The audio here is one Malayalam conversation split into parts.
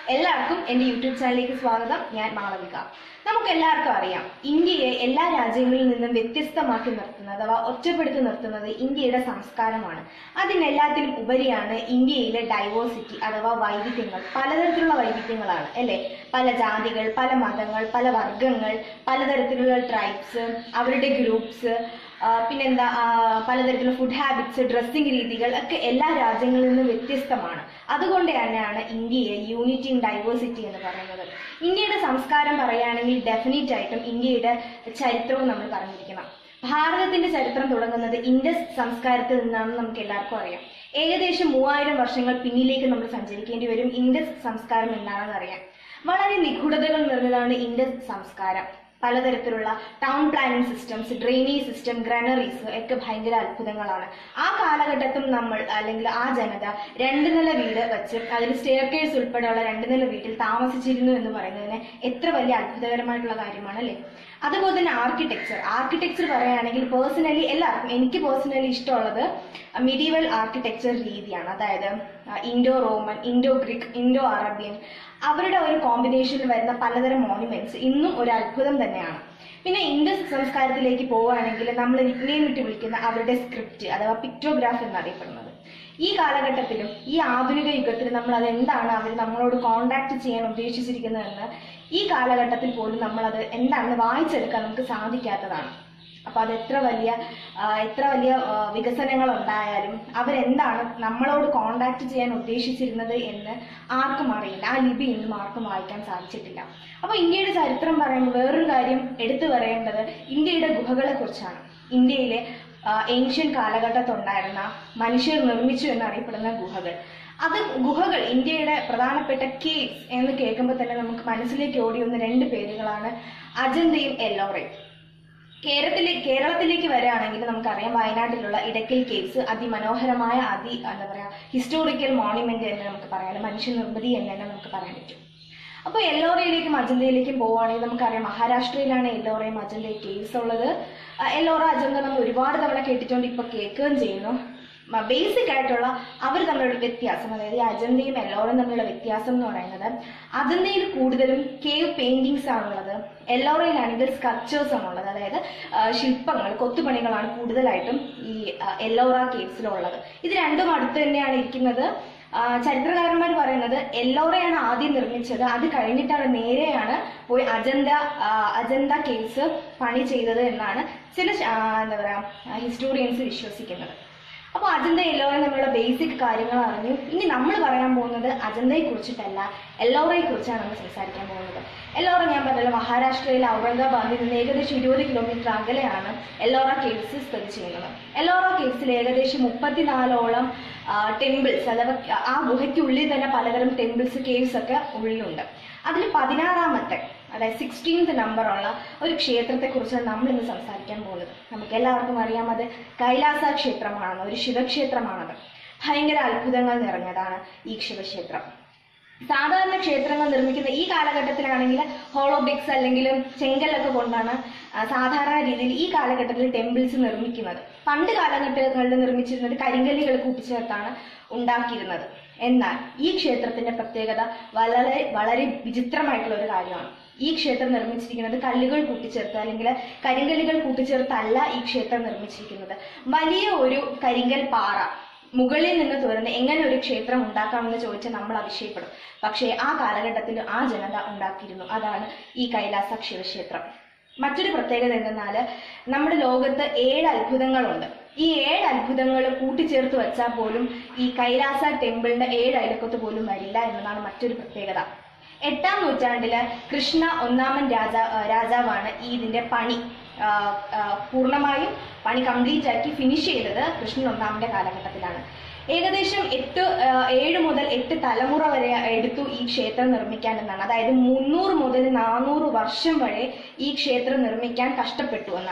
എല്ലാവർക്കും എൻ്റെ യൂട്യൂബ് ചാനലിലേക്ക് സ്വാഗതം ഞാൻ മാളവിക നമുക്ക് എല്ലാവർക്കും അറിയാം ഇന്ത്യയെ എല്ലാ രാജ്യങ്ങളിൽ നിന്നും വ്യത്യസ്തമാക്കി നിർത്തുന്നത് അഥവാ ഒറ്റപ്പെടുത്തി നിർത്തുന്നത് ഇന്ത്യയുടെ സംസ്കാരമാണ് അതിനെല്ലാത്തിനും ഉപരിയാണ് ഇന്ത്യയിലെ ഡൈവേഴ്സിറ്റി അഥവാ വൈവിധ്യങ്ങൾ പലതരത്തിലുള്ള വൈവിധ്യങ്ങളാണ് അല്ലെ പല ജാതികൾ പല മതങ്ങൾ പല വർഗങ്ങൾ പലതരത്തിലുള്ള ട്രൈബ്സ് അവരുടെ ഗ്രൂപ്പ്സ് പിന്നെന്താ ആ, പലതരത്തിലുള്ള ഫുഡ് ഹാബിറ്റ്സ് ഡ്രസ്സിംഗ് രീതികൾ ഒക്കെ എല്ലാ രാജ്യങ്ങളിൽ നിന്നും വ്യത്യസ്തമാണ് അതുകൊണ്ട് തന്നെയാണ് ഇന്ത്യയെ യൂണിറ്റി ഇൻ ഡൈവേഴ്സിറ്റി എന്ന് പറയുന്നത് ഇന്ത്യയുടെ സംസ്കാരം പറയുകയാണെങ്കിൽ ഡെഫിനറ്റ് ആയിട്ടും ഇന്ത്യയുടെ ചരിത്രവും നമ്മൾ പറഞ്ഞിരിക്കണം ഭാരതത്തിന്റെ ചരിത്രം തുടങ്ങുന്നത് ഇൻഡസ് സംസ്കാരത്തിൽ നിന്നാണെന്ന് നമുക്ക് എല്ലാവർക്കും അറിയാം ഏകദേശം മൂവായിരം വർഷങ്ങൾ പിന്നിലേക്ക് നമ്മൾ സഞ്ചരിക്കേണ്ടി വരും ഇൻഡസ് സംസ്കാരം എന്താണെന്ന് അറിയാൻ വളരെ നിഗൂഢതകൾ നിറഞ്ഞതാണ് ഇൻഡസ് സംസ്കാരം പലതരത്തിലുള്ള town planning systems drainage system granaries ഒക്കെ ഭയങ്കര അത്ഭുതങ്ങളാണ് ആ കാലഘട്ടത്തും നമ്മൾ അല്ലെങ്കിൽ ആ ജനത രണ്ട് നില വീട് വെച്ച് അതിൽ സ്റ്റെയർകേഴ്സ് ഉൾപ്പെടെയുള്ള രണ്ട് നില വീട്ടിൽ താമസിച്ചിരുന്നു എന്ന് പറയുന്നതിന് എത്ര വലിയ അത്ഭുതകരമായിട്ടുള്ള കാര്യമാണ് അല്ലേ അതുപോലെ തന്നെ ആർക്കിടെക്ചർ ആർക്കിടെക്ചർ പറയുകയാണെങ്കിൽ പേഴ്സണലി എല്ലാവർക്കും എനിക്ക് പേഴ്സണലി ഇഷ്ടമുള്ളത് മിഡീവൽ ആർക്കിടെക്ചർ രീതിയാണ് അതായത് Indo Roman Indo Greek Indo Arabian അവരുടെ ഒരു കോമ്പിനേഷനിൽ വരുന്ന പലതരം മോണുമെന്റ്സ് ഇന്നും ഒരു അത്ഭുതം തന്നെയാണ് പിന്നെ ഇൻഡസ് സംസ്കാരത്തിലേക്ക് പോവുകയാണെങ്കിൽ നമ്മൾ നിഗ്നെയിം ഇട്ട് വിളിക്കുന്ന അവരുടെ സ്ക്രിപ്റ്റ് അഥവാ പിക്ടോഗ്രാഫ് എന്നറിയപ്പെടുന്നത് ഈ കാലഘട്ടത്തിലും ഈ ആധുനിക യുഗത്തിലും നമ്മൾ അത് എന്താണ് അവർ നമ്മളോട് കോണ്ടാക്ട് ചെയ്യാൻ ഉദ്ദേശിച്ചിരിക്കുന്നതെന്ന് ഈ കാലഘട്ടത്തിൽ പോലും നമ്മൾ അത് എന്താണെന്ന് വായിച്ചെടുക്കാൻ നമുക്ക് സാധിക്കാത്തതാണ് അപ്പൊ അത് എത്ര വലിയ ആ, എത്ര വലിയ ആ, വികസനങ്ങൾ ഉണ്ടായാലും അവരെന്താണ് നമ്മളോട് കോണ്ടാക്ട് ചെയ്യാൻ ഉദ്ദേശിച്ചിരുന്നത് എന്ന് ആർക്കും അറിയില്ല ആ ലിപി ഇന്നും ആർക്കും വായിക്കാൻ സാധിച്ചിട്ടില്ല അപ്പൊ ഇന്ത്യയുടെ ചരിത്രം പറയുമ്പോൾ വേറൊരു കാര്യം എടുത്തു പറയേണ്ടത് ഇന്ത്യയുടെ ഗുഹകളെ കുറിച്ചാണ് ഇന്ത്യയിലെ ഏൻഷ്യൻ കാലഘട്ടത്തുണ്ടായിരുന്ന മനുഷ്യർ നിർമ്മിച്ചു എന്നറിയപ്പെടുന്ന ഗുഹകൾ അത് ഗുഹകൾ ഇന്ത്യയുടെ പ്രധാനപ്പെട്ട കേവ്സ് എന്ന് കേൾക്കുമ്പോൾ തന്നെ നമുക്ക് മനസ്സിലേക്ക് ഓടി വന്ന രണ്ട് പേരുകളാണ് അജന്തയും എല്ലോറയും കേരളത്തിലെ കേരളത്തിലേക്ക് വരികയാണെങ്കിൽ നമുക്കറിയാം വയനാട്ടിലുള്ള ഇടയ്ക്കൽ കേവ്സ് അതിമനോഹരമായ അതി എന്താ പറയാ ഹിസ്റ്റോറിക്കൽ മോണുമെന്റ് എന്ന് നമുക്ക് പറയാം മനുഷ്യ നിർമ്മിതി എന്ന് തന്നെ നമുക്ക് പറയാൻ പറ്റും അപ്പോൾ എല്ലോറയിലേക്കും അജന്തയിലേക്കും പോവുകയാണെങ്കിൽ നമുക്കറിയാം മഹാരാഷ്ട്രയിലാണ് എല്ലോറയും അജന്തയും കേവ്സ് ഉള്ളത് ആ, എല്ലോറ അജന്ത നമ്മൾ ഒരുപാട് തവണ കേട്ടിട്ടുണ്ട് ഇപ്പൊ കേൾക്കുകയും ചെയ്യുന്നു ബേസിക് ആയിട്ടുള്ള അവർ തമ്മിലുള്ള വ്യത്യാസം അതായത് ഈ അജന്തയും എല്ലോറയും തമ്മിലുള്ള വ്യത്യാസം എന്ന് പറയുന്നത് അജന്തയിൽ കൂടുതലും കേവ് പെയിന്റിങ്സ് ആണുള്ളത് എല്ലോറയിലാണെങ്കിൽ സ്കൾപ്ചേഴ്സ് ആണുള്ളത് അതായത് ആ, ശില്പങ്ങൾ കൊത്തുപണികളാണ് കൂടുതലായിട്ടും ഈ ആ, എല്ലോറ കേവ്സിലുള്ളത് ഇത് രണ്ടും അടുത്ത് തന്നെയാണ് ഇരിക്കുന്നത് ആ, ചരിത്രകാരന്മാർ പറയുന്നത് എല്ലോറയാണ് ആദ്യം നിർമ്മിച്ചത് അത് കഴിഞ്ഞിട്ടാണ് നേരെയാണ് പോയി അജന്ത ആ, അജന്ത കേവ്സ് പണി ചെയ്തത് എന്നാണ് ചില ശ- ആ, എന്താ പറയാ ഹിസ്റ്റോറിയൻസ് വിശ്വസിക്കുന്നത് അപ്പോൾ അജന്ത എല്ലോറയും തമ്മിലുള്ള ബേസിക് കാര്യങ്ങൾ അറിഞ്ഞു ഇനി നമ്മൾ പറയാൻ പോകുന്നത് അജന്തയെ കുറിച്ചിട്ടല്ല എല്ലോറയെ കുറിച്ചാണ് നമ്മൾ സംസാരിക്കാൻ പോകുന്നത് എല്ലോറ ഞാൻ പറഞ്ഞല്ലോ മഹാരാഷ്ട്രയിലെ ഔറംഗാബാദിൽ നിന്ന് ഏകദേശം ഇരുപത് കിലോമീറ്റർ അകലെയാണ് എല്ലോറ കേവ്സ് സ്ഥിതി ചെയ്യുന്നത് എല്ലോറ കേവ്സിൽ ഏകദേശം മുപ്പത്തിനാലോളം ടെമ്പിൾസ് അഥവാ ആ ഗുഹയ്ക്കുള്ളിൽ തന്നെ പലതരം ടെമ്പിൾസ് കേവ്സ് ഒക്കെ ഉള്ളിലുണ്ട് അതിൽ പതിനാറാമത്തെ അതായത് സിക്സ്റ്റീൻത് നമ്പറുള്ള ഒരു ക്ഷേത്രത്തെ കുറിച്ചാണ് നമ്മൾ ഇന്ന് സംസാരിക്കാൻ പോകുന്നത് നമുക്ക് എല്ലാവർക്കും അറിയാം അത് കൈലാസ ക്ഷേത്രമാണെന്ന് ഒരു ശിവക്ഷേത്രമാണത് ഭയങ്കര അത്ഭുതങ്ങൾ നിറഞ്ഞതാണ് ഈ ശിവക്ഷേത്രം സാധാരണ ക്ഷേത്രങ്ങൾ നിർമ്മിക്കുന്ന ഈ കാലഘട്ടത്തിലാണെങ്കിൽ ഹോളോബിക്സ് അല്ലെങ്കിൽ ചെങ്കല്ലൊക്കെ കൊണ്ടാണ് ആ, സാധാരണ രീതിയിൽ ഈ കാലഘട്ടത്തിൽ ടെമ്പിൾസ് നിർമ്മിക്കുന്നത് പണ്ട് കാലഘട്ടങ്ങളിൽ നിർമ്മിച്ചിരുന്നത് കരിങ്കല്ലുകൾ കൂട്ടിച്ചേർത്താണ് ഉണ്ടാക്കിയിരുന്നത് എന്നാൽ ഈ ക്ഷേത്രത്തിന്റെ പ്രത്യേകത വളരെ വളരെ വിചിത്രമായിട്ടുള്ള ഒരു കാര്യമാണ് ഈ ക്ഷേത്രം നിർമ്മിച്ചിരിക്കുന്നത് കല്ലുകൾ കൂട്ടിച്ചേർത്ത് അല്ലെങ്കിൽ കരിങ്കല്ലുകൾ കൂട്ടിച്ചേർത്തല്ല ഈ ക്ഷേത്രം നിർമ്മിച്ചിരിക്കുന്നത് വലിയ ഒരു കരിങ്കൽ പാറ മുകളിൽ നിന്ന് തുറന്ന് എങ്ങനെ ഒരു ക്ഷേത്രം ഉണ്ടാക്കാമെന്ന് ചോദിച്ചാൽ നമ്മൾ അതിശയപ്പെടും പക്ഷേ ആ കാലഘട്ടത്തിൽ ആ ജനത ഉണ്ടാക്കിയിരുന്നു അതാണ് ഈ കൈലാസ ശിവക്ഷേത്രം മറ്റൊരു പ്രത്യേകത എന്തെന്നാൽ നമ്മുടെ ലോകത്ത് ഏഴ് അത്ഭുതങ്ങളുണ്ട് ഈ ഏഴ് അത്ഭുതങ്ങൾ കൂട്ടിച്ചേർത്ത് വെച്ചാൽ പോലും ഈ കൈലാസ ടെമ്പിളിന്റെ ഏഴ് അയലക്കത്ത് പോലും വരില്ല എന്നതാണ് മറ്റൊരു പ്രത്യേകത എട്ടാം നൂറ്റാണ്ടില് കൃഷ്ണ ഒന്നാമൻ രാജാ ആ, രാജാവാണ് ഈ ഇതിന്റെ പണി ആ, ആ, പൂർണ്ണമായും പണി കംപ്ലീറ്റ് ആക്കി ഫിനിഷ് ചെയ്തത് കൃഷ്ണൻ ഒന്നാമന്റെ കാലഘട്ടത്തിലാണ് ഏകദേശം എട്ട് ആ, ഏഴ് മുതൽ എട്ട് തലമുറ വരെ എടുത്തു ഈ ക്ഷേത്രം നിർമ്മിക്കാൻ എന്നാണ് അതായത് മുന്നൂറ് മുതൽ നാനൂറ് വർഷം വരെ ഈ ക്ഷേത്രം നിർമ്മിക്കാൻ കഷ്ടപ്പെട്ടു എന്നാണ്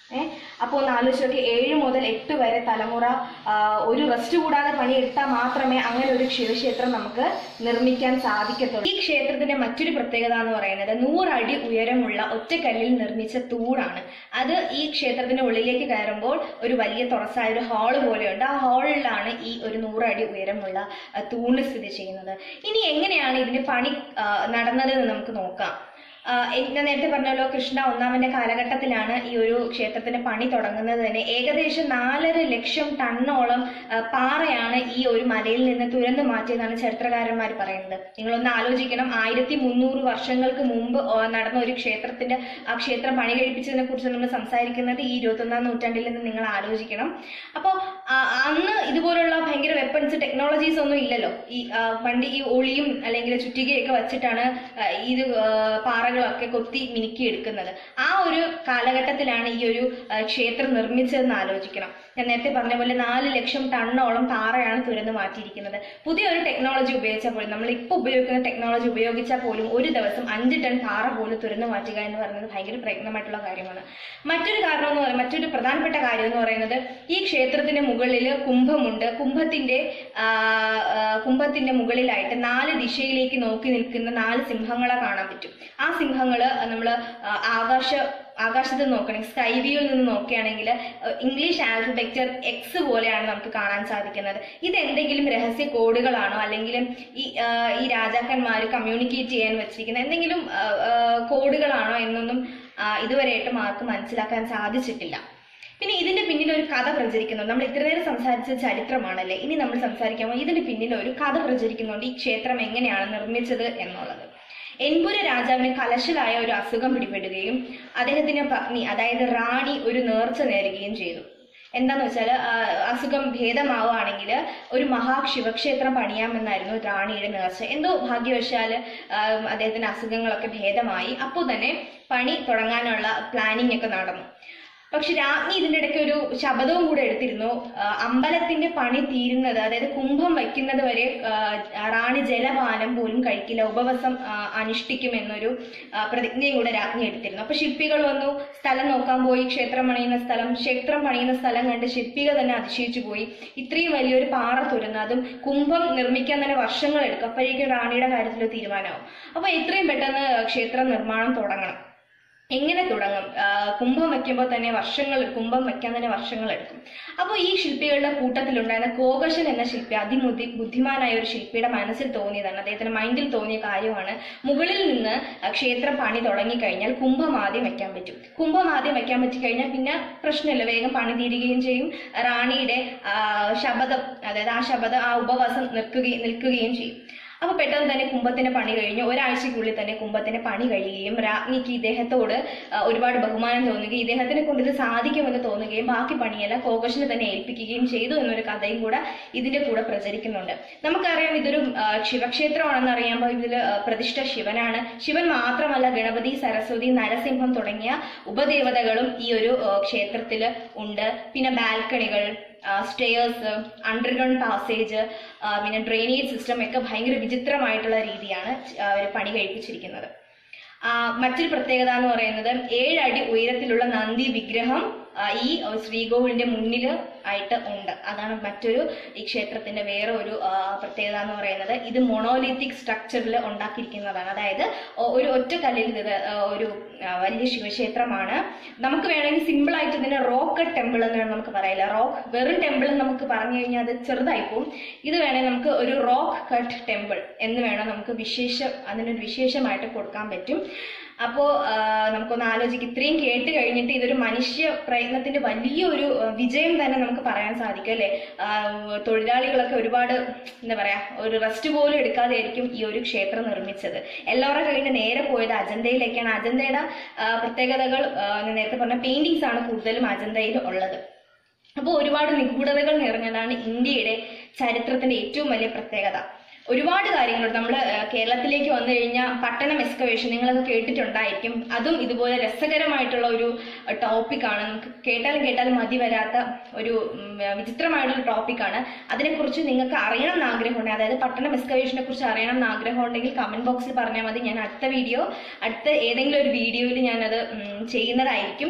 ഏഹ് അപ്പോൾ ഒന്ന് ആലോചിച്ച് നോക്കി ഏഴ് മുതൽ എട്ട് വരെ തലമുറ ആ, ഒരു റെസ്റ്റ് കൂടാതെ പണിയെടുത്താൽ മാത്രമേ അങ്ങനെ ഒരു ശിവക്ഷേത്രം നമുക്ക് നിർമ്മിക്കാൻ സാധിക്കത്തുള്ളൂ ഈ ക്ഷേത്രത്തിന്റെ മറ്റൊരു പ്രത്യേകത എന്ന് പറയുന്നത് നൂറടി ഉയരമുള്ള ഒറ്റക്കല്ലിൽ നിർമ്മിച്ച തൂണാണ് അത് ഈ ക്ഷേത്രത്തിന്റെ ഉള്ളിലേക്ക് കയറുമ്പോൾ ഒരു വലിയ തുറസായ ഒരു ഹാള് പോലെയുണ്ട് ആ ഹാളിലാണ് ഈ ഒരു നൂറടി ഉയരമുള്ള ആ, തൂണ് സ്ഥിതി ചെയ്യുന്നത് ഇനി എങ്ങനെയാണ് ഇതിന്റെ പണി ആ, നടന്നതെന്ന് നമുക്ക് നോക്കാം ആ, എ- ഞാൻ നേരത്തെ പറഞ്ഞല്ലോ കൃഷ്ണ ഒന്നാമന്റെ കാലഘട്ടത്തിലാണ് ഈ ഒരു ക്ഷേത്രത്തിന്റെ പണി തുടങ്ങുന്നത് തന്നെ ഏകദേശം നാലര ലക്ഷം ടണ്ണോളം ആ, പാറയാണ് ഈ ഒരു മലയിൽ നിന്ന് തുരന്നു മാറ്റിയതാണ് ചരിത്രകാരന്മാർ പറയുന്നത് നിങ്ങളൊന്ന് ആലോചിക്കണം ആയിരത്തി മുന്നൂറ് വർഷങ്ങൾക്ക് മുമ്പ് ആ, നടന്ന ഒരു ക്ഷേത്രത്തിന്റെ ആ ക്ഷേത്രം പണി കഴിപ്പിച്ചതിനെ കുറിച്ച് നമ്മൾ സംസാരിക്കുന്നത് ഈ ഇരുപത്തൊന്നാം നൂറ്റാണ്ടിൽ നിന്ന് നിങ്ങൾ ആലോചിക്കണം അപ്പോൾ അന്ന് ഇതുപോലുള്ള ഭയങ്കര വെപ്പൺസ് ടെക്നോളജീസ് ഒന്നും ഇല്ലല്ലോ ഈ ആ, പണ്ട് ഈ ഒളിയും അല്ലെങ്കിൽ ചുറ്റികയൊക്കെ വെച്ചിട്ടാണ് ആ, ഇത് ആ, പാറകളൊക്കെ കൊത്തി മിനുക്കി എടുക്കുന്നത് ആ ഒരു കാലഘട്ടത്തിലാണ് ഈ ഒരു ആ, ക്ഷേത്രം നിർമ്മിച്ചതെന്ന് ആലോചിക്കണം ഞാൻ നേരത്തെ പറഞ്ഞ പോലെ നാല് ലക്ഷം ടണ്ണോളം പാറയാണ് തുരന്ന് മാറ്റിയിരിക്കുന്നത് പുതിയൊരു ടെക്നോളജി ഉപയോഗിച്ചാൽ പോലും നമ്മൾ ഇപ്പോൾ ഉപയോഗിക്കുന്ന ടെക്നോളജി ഉപയോഗിച്ചാൽ പോലും ഒരു ദിവസം അഞ്ച് ടൺ പാറ പോലും തുരന്ന് മാറ്റുക എന്ന് പറയുന്നത് ഭയങ്കര പ്രയത്നമായിട്ടുള്ള കാര്യമാണ് മറ്റൊരു കാരണം എന്ന് പറയുന്നത് മറ്റൊരു പ്രധാനപ്പെട്ട കാര്യം എന്ന് പറയുന്നത് ഈ ക്ഷേത്രത്തിന്റെ മുകളിൽ കുംഭമുണ്ട് കുംഭത്തിന്റെ ആ, ആ, കുംഭത്തിന്റെ മുകളിലായിട്ട് നാല് ദിശയിലേക്ക് നോക്കി നിൽക്കുന്ന നാല് സിംഹങ്ങളെ കാണാൻ പറ്റും ആ സിംഹങ്ങള് നമ്മൾ ആകാശ ആകാശത്ത് നോക്കണമെങ്കിൽ സ്കൈ വ്യൂവിൽ നിന്ന് നോക്കുകയാണെങ്കിൽ ഇംഗ്ലീഷ് ആൽഫബെക്ചർ എക്സ് പോലെയാണ് നമുക്ക് കാണാൻ സാധിക്കുന്നത് ഇത് എന്തെങ്കിലും രഹസ്യ കോഡുകളാണോ അല്ലെങ്കിൽ ഈ ആ, ഈ രാജാക്കന്മാർ കമ്മ്യൂണിക്കേറ്റ് ചെയ്യാൻ വെച്ചിരിക്കുന്ന എന്തെങ്കിലും ആ, ആ, കോഡുകളാണോ എന്നൊന്നും ആ, ഇതുവരെയായിട്ടും ആർക്കും മനസ്സിലാക്കാൻ സാധിച്ചിട്ടില്ല പിന്നെ ഇതിന്റെ പിന്നിൽ ഒരു കഥ പ്രചരിക്കുന്നുണ്ട് നമ്മൾ ഇത്ര നേരം സംസാരിച്ച ചരിത്രമാണല്ലേ ഇനി നമ്മൾ സംസാരിക്കുമ്പോൾ ഇതിന്റെ പിന്നിൽ ഒരു കഥ പ്രചരിക്കുന്നുണ്ട് ഈ ക്ഷേത്രം എങ്ങനെയാണ് നിർമ്മിച്ചത് എന്നുള്ളത് എൻപുര രാജാവിന് കലശലായ ഒരു അസുഖം പിടിപെടുകയും അദ്ദേഹത്തിന്റെ പത്നി അതായത് റാണി ഒരു നേർച്ച നേരുകയും ചെയ്തു എന്താന്ന് വെച്ചാൽ അസുഖം ഭേദമാവുകയാണെങ്കിൽ ഒരു മഹാശിവക്ഷേത്രം പണിയാമെന്നായിരുന്നു റാണിയുടെ നേർച്ച എന്തോ ഭാഗ്യവശാല് ആ, അദ്ദേഹത്തിന്റെ അസുഖങ്ങളൊക്കെ ഭേദമായി അപ്പോൾ തന്നെ പണി തുടങ്ങാനുള്ള പ്ലാനിങ് ഒക്കെ നടന്നു പക്ഷെ രാജ്ഞി ഇതിന്റെ ഇടയ്ക്ക് ഒരു ശബദവും കൂടെ എടുത്തിരുന്നു ആ, അമ്പലത്തിന്റെ പണി തീരുന്നത് അതായത് കുംഭം വയ്ക്കുന്നത് വരെ ആ, റാണി ജലപാനം പോലും കഴിക്കില്ല ഉപവാസം ആ, അനുഷ്ഠിക്കുമെന്നൊരു ആ, പ്രതിജ്ഞയും കൂടെ രാജ്ഞി എടുത്തിരുന്നു അപ്പൊ ശില്പികൾ വന്നു സ്ഥലം നോക്കാൻ പോയി ക്ഷേത്രം പണിയുന്ന സ്ഥലം ക്ഷേത്രം പണിയുന്ന സ്ഥലം കണ്ട് ശില്പികൾ തന്നെ അതിശയിച്ചു പോയി ഇത്രയും വലിയൊരു പാറ തുരന്ന് അതും കുംഭം നിർമ്മിക്കാൻ തന്നെ വർഷങ്ങൾ എടുക്കും അപ്പോഴേക്കും റാണിയുടെ കാര്യത്തിൽ ഒരു തീരുമാനമാവും അപ്പൊ എത്രയും പെട്ടെന്ന് ക്ഷേത്ര നിർമ്മാണം തുടങ്ങണം എങ്ങനെ തുടങ്ങും ആ, കുംഭം വെക്കുമ്പോൾ തന്നെ വർഷങ്ങൾ കുംഭം വെക്കാൻ തന്നെ വർഷങ്ങൾ എടുക്കും അപ്പോൾ ഈ ശില്പികളുടെ കൂട്ടത്തിലുണ്ടായിരുന്ന കോകഷൻ എന്ന ശില്പി അതിബുദ്ധി ബുദ്ധിമാനായ ഒരു ശില്പിയുടെ മനസ്സിൽ തോന്നിയതാണ് അദ്ദേഹത്തിന്റെ മൈൻഡിൽ തോന്നിയ കാര്യമാണ് മുകളിൽ നിന്ന് ആ, ക്ഷേത്രം പണി തുടങ്ങിക്കഴിഞ്ഞാൽ കുംഭം ആദ്യം വെക്കാൻ പറ്റും കുംഭം ആദ്യം വെക്കാൻ പറ്റിക്കഴിഞ്ഞാൽ പിന്നെ പ്രശ്നമില്ല വേഗം പണി തീരുകയും ചെയ്യും റാണിയുടെ ആ, ശബദം അതായത് ആ ശബദം ആ ഉപവാസം നിൽക്കുകയും നിൽക്കുകയും ചെയ്യും അപ്പൊ പെട്ടെന്ന് തന്നെ കുംഭത്തിന്റെ പണി കഴിഞ്ഞു ഒരാഴ്ചക്കുള്ളിൽ തന്നെ കുംഭത്തിന്റെ പണി കഴിയുകയും രാജ്ഞിക്ക് ഇദ്ദേഹത്തോട് ആ, ഒരുപാട് ബഹുമാനം തോന്നുകയും ഇദ്ദേഹത്തിനെ കൊണ്ട് ഇത് സാധിക്കുമെന്ന് തോന്നുകയും ബാക്കി പണിയെല്ലാം കോകശിന് തന്നെ ഏൽപ്പിക്കുകയും ചെയ്തു എന്നൊരു കഥയും കൂടെ ഇതിന്റെ കൂടെ പ്രചരിക്കുന്നുണ്ട് നമുക്കറിയാം ഇതൊരു ആ, ശിവക്ഷേത്രമാണെന്ന് അറിയുമ്പോൾ ഇതിൽ പ്രതിഷ്ഠ ശിവനാണ് ശിവൻ മാത്രമല്ല ഗണപതി സരസ്വതി നരസിംഹം തുടങ്ങിയ ഉപദേവതകളും ഈ ഒരു ക്ഷേത്രത്തിൽ ഉണ്ട് പിന്നെ ബാൽക്കണികൾ സ്റ്റെയേഴ്സ് അണ്ടർഗ്രൗണ്ട് പാസേജ് പിന്നെ ഡ്രെയിനേജ് സിസ്റ്റം ഒക്കെ ഭയങ്കര വിചിത്രമായിട്ടുള്ള രീതിയാണ് അവർ പണി കഴിപ്പിച്ചിരിക്കുന്നത് ആ, മറ്റൊരു പ്രത്യേകത എന്ന് പറയുന്നത് ഏഴടി ഉയരത്തിലുള്ള നന്ദി വിഗ്രഹം ആ, ഈ ശ്രീകോവിലിന്റെ മുന്നിൽ ആയിട്ട് ഉണ്ട് അതാണ് മറ്റൊരു ഈ ക്ഷേത്രത്തിന്റെ വേറെ ഒരു ആ, പ്രത്യേകത എന്ന് പറയുന്നത് ഇത് മൊണോലിത്തിക് സ്ട്രക്ചറിൽ ഉണ്ടാക്കിയിരിക്കുന്നതാണ് അതായത് ഒ- ഒരു ഒറ്റ കല്ലിൽ ഇത് ആ, ഒരു ആ, വലിയ ശിവക്ഷേത്രമാണ് നമുക്ക് വേണമെങ്കിൽ സിമ്പിൾ ആയിട്ട് ഇതിനെ റോക്ക് ടെമ്പിൾ എന്ന് വേണം നമുക്ക് പറയില്ല റോക്ക് വെറും ടെമ്പിൾ നമുക്ക് പറഞ്ഞു കഴിഞ്ഞാൽ അത് ചെറുതായി പോകും ഇത് വേണമെങ്കിൽ നമുക്ക് ഒരു റോക്ക് കട്ട് ടെമ്പിൾ എന്ന് വേണം നമുക്ക് വിശേഷം അതിനൊരു വിശേഷമായിട്ട് കൊടുക്കാൻ പറ്റും അപ്പോൾ നമുക്കൊന്ന് ആലോചിക്കും ഇത്രയും കേട്ട് കഴിഞ്ഞിട്ട് ഇതൊരു മനുഷ്യ പ്രയത്നത്തിന്റെ വലിയൊരു ആ, വിജയം തന്നെ നമുക്ക് പറയാൻ സാധിക്കും അല്ലേ ആ, തൊഴിലാളികളൊക്കെ ഒരുപാട് എന്താ പറയാ ഒരു റെസ്റ്റ് പോലും എടുക്കാതെ ആയിരിക്കും ഈ ഒരു ക്ഷേത്രം നിർമ്മിച്ചത് എല്ലാവരുടെ കഴിഞ്ഞ് നേരെ പോയത് അജന്തയിലേക്കാണ് അജന്തയുടെ ആ, പ്രത്യേകതകൾ ആ, ഞാൻ നേരത്തെ പറഞ്ഞ പെയിന്റിങ്സ് ആണ് കൂടുതലും അജന്തയിൽ ഉള്ളത് അപ്പോൾ ഒരുപാട് നിഗൂഢതകൾ നിറഞ്ഞതാണ് ഇന്ത്യയുടെ ചരിത്രത്തിന്റെ ഏറ്റവും വലിയ പ്രത്യേകത ഒരുപാട് കാര്യങ്ങളുണ്ട് നമ്മൾ കേരളത്തിലേക്ക് വന്നു കഴിഞ്ഞാൽ പട്ടണം എക്സ്കവേഷൻ നിങ്ങളൊക്കെ കേട്ടിട്ടുണ്ടായിരിക്കും അതും ഇതുപോലെ രസകരമായിട്ടുള്ള ഒരു ടോപ്പിക്കാണ് നമുക്ക് കേട്ടാലും കേട്ടാലും മതി വരാത്ത ഒരു ഉം, വിചിത്രമായിട്ടുള്ള ടോപ്പിക്കാണ് അതിനെക്കുറിച്ച് നിങ്ങൾക്ക് അറിയണം എന്ന് ആഗ്രഹമുണ്ട് അതായത് പട്ടണം എക്സ്കവേഷനെ കുറിച്ച് അറിയണം എന്ന് ആഗ്രഹം ഉണ്ടെങ്കിൽ കമന്റ് ബോക്സിൽ പറഞ്ഞാൽ മതി ഞാൻ അടുത്ത വീഡിയോ അടുത്ത ഏതെങ്കിലും ഒരു വീഡിയോയിൽ ഞാനത് ഉം, ചെയ്യുന്നതായിരിക്കും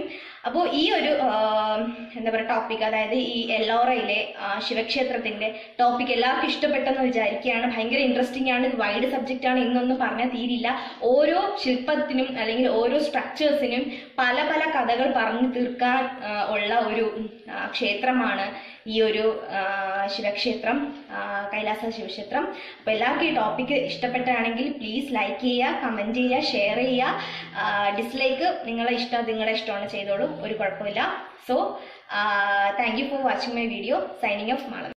അപ്പോൾ ഈ ഒരു ആ, എന്താ പറയുക ടോപ്പിക് അതായത് ഈ എല്ലോറയിലെ ആ, ശിവക്ഷേത്രത്തിന്റെ ടോപ്പിക് എല്ലാവർക്കും ഇഷ്ടപ്പെട്ടെന്ന് വിചാരിക്കുകയാണ് ഭയങ്കര ഇൻട്രസ്റ്റിംഗ് ആണ് ഇത് വൈഡ് സബ്ജക്റ്റ് ആണ് ഇന്നൊന്നും പറഞ്ഞാൽ തീരില്ല ഓരോ ശില്പത്തിനും അല്ലെങ്കിൽ ഓരോ സ്ട്രക്ചേഴ്സിനും പല പല കഥകൾ പറഞ്ഞു തീർക്കാൻ ആ, ഉള്ള ഒരു ആ, ക്ഷേത്രമാണ് ഈ ഒരു ആ, ശിവക്ഷേത്രം ആ, കൈലാസ ശിവക്ഷേത്രം അപ്പോൾ എല്ലാവർക്കും ഈ ടോപ്പിക്ക് ഇഷ്ടപ്പെട്ടാണെങ്കിൽ പ്ലീസ് ലൈക്ക് ചെയ്യുക കമൻറ്റ് ചെയ്യുക ഷെയർ ചെയ്യുക ഡിസ്ലൈക്ക് നിങ്ങളെ ഇഷ്ടം നിങ്ങളുടെ ഇഷ്ടമാണ് ചെയ്തോളൂ ഒരു കുഴപ്പമില്ല so thank you for watching my video signing off Malavi